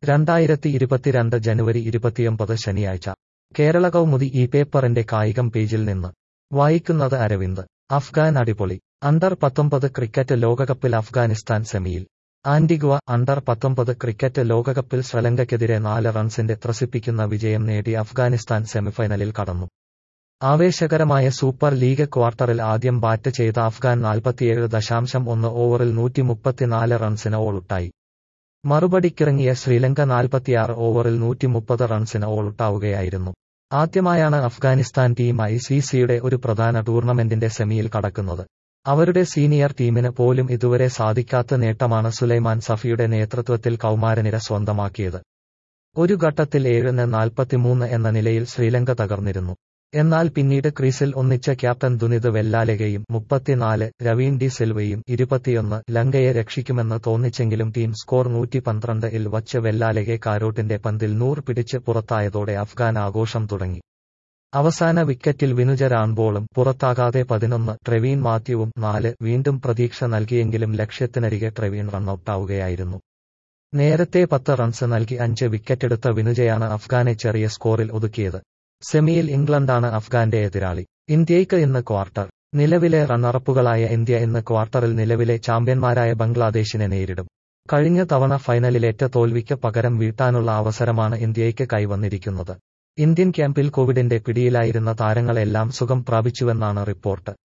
രണ്ടായിരത്തി ഇരുപത്തിരണ്ട് ജനുവരി ഇരുപത്തിയൊമ്പത് ശനിയാഴ്ച കേരള കൗമുദി ഈ പേപ്പറിന്റെ കായികം പേജിൽ നിന്ന് വായിക്കുന്നത് അരവിന്ദ് അഫ്ഗാൻ അടിപൊളി അണ്ടർ പത്തൊമ്പത് ക്രിക്കറ്റ് ലോകകപ്പിൽ അഫ്ഗാനിസ്ഥാൻ സെമിയിൽ ആന്റിഗ്വ അണ്ടർ പത്തൊമ്പത് ക്രിക്കറ്റ് ലോകകപ്പിൽ ശ്രീലങ്കയ്ക്കെതിരെ നാല് റൺസിന്റെ ത്രസിപ്പിക്കുന്ന വിജയം നേടി അഫ്ഗാനിസ്ഥാൻ സെമിഫൈനലിൽ കടന്നു ആവേശകരമായ സൂപ്പർ ലീഗ് ക്വാർട്ടറിൽ ആദ്യം ബാറ്റ് ചെയ്ത അഫ്ഗാൻ നാൽപ്പത്തിയേഴ് ദശാംശം ഒന്ന് ഓവറിൽ നൂറ്റിമുപ്പത്തിനാല് റൺസിന് ഓളുട്ടായി മറുപടിക്കിറങ്ങിയ ശ്രീലങ്ക നാൽപ്പത്തിയാറ് ഓവറിൽ നൂറ്റിമുപ്പത് റൺസിന് ഓളുട്ടാവുകയായിരുന്നു ആദ്യമായാണ് അഫ്ഗാനിസ്ഥാൻ ടീം ഐ സി സിയുടെ ഒരു പ്രധാന ടൂർണമെന്റിന്റെ സെമിയിൽ കടക്കുന്നത് അവരുടെ സീനിയർ ടീമിന് പോലും ഇതുവരെ സാധിക്കാത്ത നേട്ടമാണ് സുലൈമാൻ സഫിയുടെ നേതൃത്വത്തിൽ കൗമാരനിര സ്വന്തമാക്കിയത് ഒരു ഘട്ടത്തിൽ ഏഴിന് നാൽപ്പത്തിമൂന്ന് എന്ന നിലയിൽ ശ്രീലങ്ക തകർന്നിരുന്നു എന്നാൽ പിന്നീട് ക്രീസിൽ ഒന്നിച്ച ക്യാപ്റ്റൻ ദുനിത് വെല്ലാലകയും മുപ്പത്തിനാല് രവീൻ ഡി സിൽവയും ഇരുപത്തിയൊന്ന് ലങ്കയെ രക്ഷിക്കുമെന്ന് തോന്നിച്ചെങ്കിലും ടീം സ്കോർ നൂറ്റി പന്ത്രണ്ട് ഇൽ വച്ച് വെല്ലാലകെ കാരോട്ടിന്റെ പന്തിൽ നൂറ് പിടിച്ച് പുറത്തായതോടെ അഫ്ഗാൻ ആഘോഷം തുടങ്ങി അവസാന വിക്കറ്റിൽ വിനുജ റാൺബോളും പുറത്താകാതെ പതിനൊന്ന് ട്രെവീൻ മാത്യുവും നാല് വീണ്ടും പ്രതീക്ഷ നൽകിയെങ്കിലും ലക്ഷ്യത്തിനരികെ ട്രെവീൻ റണ്ണൌട്ടാവുകയായിരുന്നു നേരത്തെ പത്ത് റൺസ് നൽകി അഞ്ച് വിക്കറ്റെടുത്ത വിനുജയാണ് അഫ്ഗാനെ ചെറിയ സ്കോറിൽ ഒതുക്കിയത് സെമിയിൽ ഇംഗ്ലണ്ടാണ് അഫ്ഗാന്റെ എതിരാളി ഇന്ത്യയ്ക്ക് ഇന്ന് ക്വാർട്ടർ നിലവിലെ റണ്ണറപ്പുകളായ ഇന്ത്യ ഇന്ന് ക്വാർട്ടറിൽ നിലവിലെ ചാമ്പ്യന്മാരായ ബംഗ്ലാദേശിനെ നേരിടും കഴിഞ്ഞ തവണ ഫൈനലിലേറ്റ തോൽവിക്ക് പകരം വീട്ടാനുള്ള അവസരമാണ് ഇന്ത്യയ്ക്ക് കൈവന്നിരിക്കുന്നത് ഇന്ത്യൻ ക്യാമ്പിൽ കോവിഡിന്റെ പിടിയിലായിരുന്ന താരങ്ങളെല്ലാം സുഖം പ്രാപിച്ചുവെന്നാണ് റിപ്പോർട്ട്